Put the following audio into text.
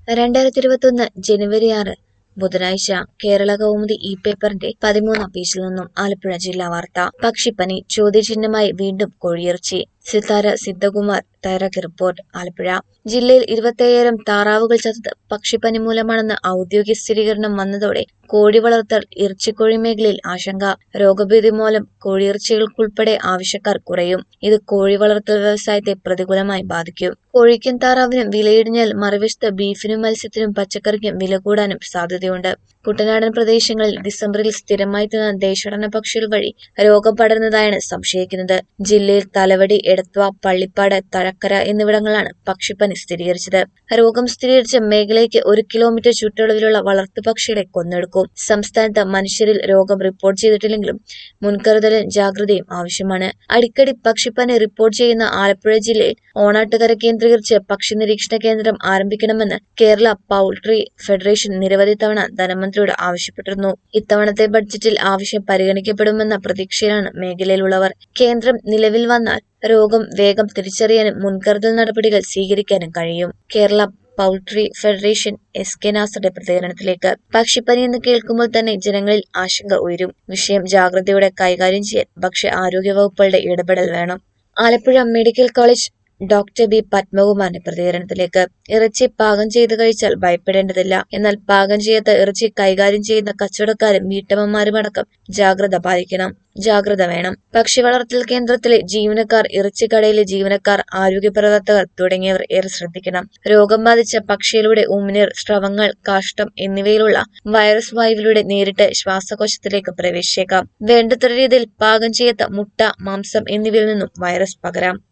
രണ്ടായിരത്തി ഇരുപത്തൊന്ന് ജനുവരി ആറ് ബുധനാഴ്ച കേരള കൗമുദി ഇ പേപ്പറിന്റെ പതിമൂന്നാം പേജിൽ നിന്നും ആലപ്പുഴ ജില്ലാ വാർത്ത പക്ഷിപ്പനി ചോദ്യചിഹ്നമായി വീണ്ടും കോഴിയിറച്ചി സിത്താര സിദ്ധകുമാർ തയ്യാറാക്കിയ റിപ്പോർട്ട് ആലപ്പുഴ ജില്ലയിൽ ഇരുപത്തയ്യായിരം താറാവുകൾ ചത്തത് പക്ഷിപ്പനി മൂലമാണെന്ന് ഔദ്യോഗിക സ്ഥിരീകരണം വന്നതോടെ കോഴി വളർത്തൽ ഇറച്ചിക്കോഴി മേഖലയിൽ ആശങ്ക രോഗഭീതി മൂലം കോഴിയിറച്ചികൾക്കുൾപ്പെടെ ആവശ്യക്കാർ കുറയും ഇത് കോഴി വളർത്തൽ വ്യവസായത്തെ പ്രതികൂലമായി ബാധിക്കും കോഴിക്കും താറാവിനും വിലയിടിഞ്ഞാൽ മറുവശത്ത് ബീഫിനും മത്സ്യത്തിനും പച്ചക്കറിക്കും വില കൂടാനും സാധ്യതയുണ്ട് കുട്ടനാടൻ പ്രദേശങ്ങളിൽ ഡിസംബറിൽ സ്ഥിരമായി തിന്ന ദേശാടന പക്ഷികൾ വഴി രോഗം പടർന്നതായാണ് സംശയിക്കുന്നത് ജില്ലയിൽ തലവടി എടത്വ പള്ളിപ്പാട് തഴക്കര എന്നിവിടങ്ങളിലാണ് പക്ഷിപ്പനി സ്ഥിരീകരിച്ചത് രോഗം സ്ഥിരീകരിച്ച മേഖലയ്ക്ക് ഒരു കിലോമീറ്റർ ചുറ്റളവിലുള്ള വളർത്തുപക്ഷികളെ കൊന്നെടുക്കും സംസ്ഥാനത്ത് മനുഷ്യരിൽ രോഗം റിപ്പോർട്ട് ചെയ്തിട്ടില്ലെങ്കിലും മുൻകരുതലും ജാഗ്രതയും ആവശ്യമാണ് അടിക്കടി പക്ഷിപ്പനി റിപ്പോർട്ട് ചെയ്യുന്ന ആലപ്പുഴ ജില്ലയിൽ ഓണാട്ടുകര കേന്ദ്രീകരിച്ച് പക്ഷി നിരീക്ഷണ കേന്ദ്രം ആരംഭിക്കണമെന്ന് കേരള പൗൾട്രി ഫെഡറേഷൻ നിരവധി തവണ ധനമന്ത്രിയോട് ആവശ്യപ്പെട്ടിരുന്നു ഇത്തവണത്തെ ബഡ്ജറ്റിൽ ആവശ്യം പരിഗണിക്കപ്പെടുമെന്ന പ്രതീക്ഷയിലാണ് മേഖലയിലുള്ളവർ കേന്ദ്രം നിലവിൽ വന്നാൽ രോഗം വേഗം തിരിച്ചറിയാനും മുൻകരുതൽ നടപടികൾ സ്വീകരിക്കാനും കഴിയും Kerala poultry federation S K നാസറുടെ പ്രതികരണത്തിലേക്ക് പക്ഷിപ്പനി എന്ന് കേൾക്കുമ്പോൾ തന്നെ ജനങ്ങളിൽ ആശങ്ക ഉയരും വിഷയം ജാഗ്രതയോടെ കൈകാര്യം ചെയ്യാൻ ഭക്ഷ്യ ആരോഗ്യ വകുപ്പുകളുടെ ഇടപെടൽ വേണം Alappuzha medical college doctor B പത്മകുമാറിന്റെ പ്രതികരണത്തിലേക്ക് ഇറച്ചി പാകം ചെയ്ത് കഴിച്ചാൽ ഭയപ്പെടേണ്ടതില്ല എന്നാൽ പാകം ചെയ്യാത്ത ഇറച്ചി കൈകാര്യം ചെയ്യുന്ന കച്ചവടക്കാരും വീട്ടമ്മമാരുമടക്കം ജാഗ്രത പാലിക്കണം ജാഗ്രത വേണം പക്ഷി വളർത്തൽ കേന്ദ്രത്തിലെ ജീവനക്കാർ ഇറച്ചിക്കടയിലെ ജീവനക്കാർ ആരോഗ്യ പ്രവർത്തകർ തുടങ്ങിയവർ ഏറെ ശ്രദ്ധിക്കണം രോഗം ബാധിച്ച പക്ഷിയിലൂടെ ഉമിനീർ സ്രവങ്ങൾ കാഷ്ടം എന്നിവയിലുള്ള വൈറസ് വായുവിലൂടെ നേരിട്ട് ശ്വാസകോശത്തിലേക്ക് പ്രവേശിച്ചേക്കാം വേണ്ടത്ര രീതിയിൽ പാകം ചെയ്യാത്ത മുട്ട മാംസം എന്നിവയിൽ നിന്നും വൈറസ് പകരാം